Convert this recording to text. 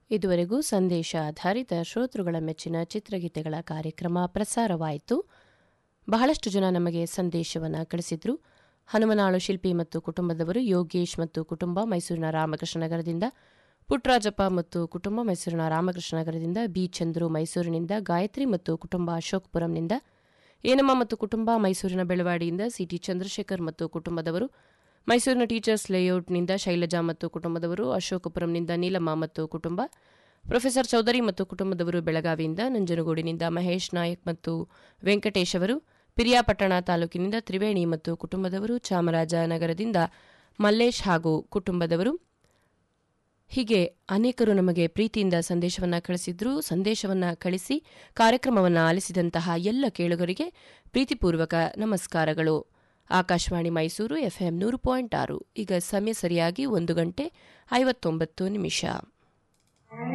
ಇದುವರೆಗೂ ಸಂದೇಶ ಆಧಾರಿತ ಶ್ರೋತೃಗಳ ಮೆಚ್ಚಿನ ಚಿತ್ರಗೀತೆಗಳ ಕಾರ್ಯಕ್ರಮ ಪ್ರಸಾರವಾಯಿತು ಬಹಳಷ್ಟು ಜನ ನಮಗೆ ಸಂದೇಶವನ್ನು ಕಳಿಸಿದ್ರು ಹನುಮನಾಳು ಶಿಲ್ಪಿ ಮತ್ತು ಕುಟುಂಬದವರು ಯೋಗೇಶ್ ಮತ್ತು ಕುಟುಂಬ ಮೈಸೂರಿನ ರಾಮಕೃಷ್ಣ ನಗರದಿಂದ ಪುಟ್ರಾಜಪ್ಪ ಮತ್ತು ಕುಟುಂಬ ಮೈಸೂರಿನ ರಾಮಕೃಷ್ಣ ನಗರದಿಂದ ಬಿ ಚಂದ್ರು ಮೈಸೂರಿನಿಂದ ಗಾಯತ್ರಿ ಮತ್ತು ಕುಟುಂಬ ಅಶೋಕ್ಪುರಂನಿಂದ ಏನಮ್ಮ ಮತ್ತು ಕುಟುಂಬ ಮೈಸೂರಿನ ಬೆಳವಾಡಿಯಿಂದ ಸಿಟಿ ಚಂದ್ರಶೇಖರ್ ಮತ್ತು ಕುಟುಂಬದವರು ಮೈಸೂರಿನ ಟೀಚರ್ಸ್ ಲೇಔಟ್ನಿಂದ ಶೈಲಜಾ ಮತ್ತು ಕುಟುಂಬದವರು ಅಶೋಕಪುರಂನಿಂದ ನೀಲಮ್ಮ ಮತ್ತು ಕುಟುಂಬ ಪ್ರೊಫೆಸರ್ ಚೌಧರಿ ಮತ್ತು ಕುಟುಂಬದವರು ಬೆಳಗಾವಿಯಿಂದ ನಂಜನಗೂಡಿನಿಂದ ಮಹೇಶ್ ನಾಯಕ್ ಮತ್ತು ವೆಂಕಟೇಶ್ ಅವರು ಪಿರಿಯಾಪಟ್ಟಣ ತಾಲೂಕಿನಿಂದ ತ್ರಿವೇಣಿ ಮತ್ತು ಕುಟುಂಬದವರು ಚಾಮರಾಜನಗರದಿಂದ ಮಲ್ಲೇಶ್ ಹಾಗೂ ಕುಟುಂಬದವರು ಹೀಗೆ ಅನೇಕರು ನಮಗೆ ಪ್ರೀತಿಯಿಂದ ಸಂದೇಶವನ್ನು ಕಳಿಸಿದ್ರು ಸಂದೇಶವನ್ನು ಕಳಿಸಿ ಕಾರ್ಯಕ್ರಮವನ್ನು ಆಲಿಸಿದಂತಹ ಎಲ್ಲ ಕೇಳುಗರಿಗೆ ಪ್ರೀತಿಪೂರ್ವಕ ನಮಸ್ಕಾರಗಳು ಆಕಾಶವಾಣಿ ಮೈಸೂರು ಎಫ್ಎಂ ನೂರು ಪಾಯಿಂಟ್ ಆರು ಈಗ ಸಮಯ ಸರಿಯಾಗಿ ಒಂದು ಗಂಟೆ ಐವತ್ತೊಂಬತ್ತು ನಿಮಿಷ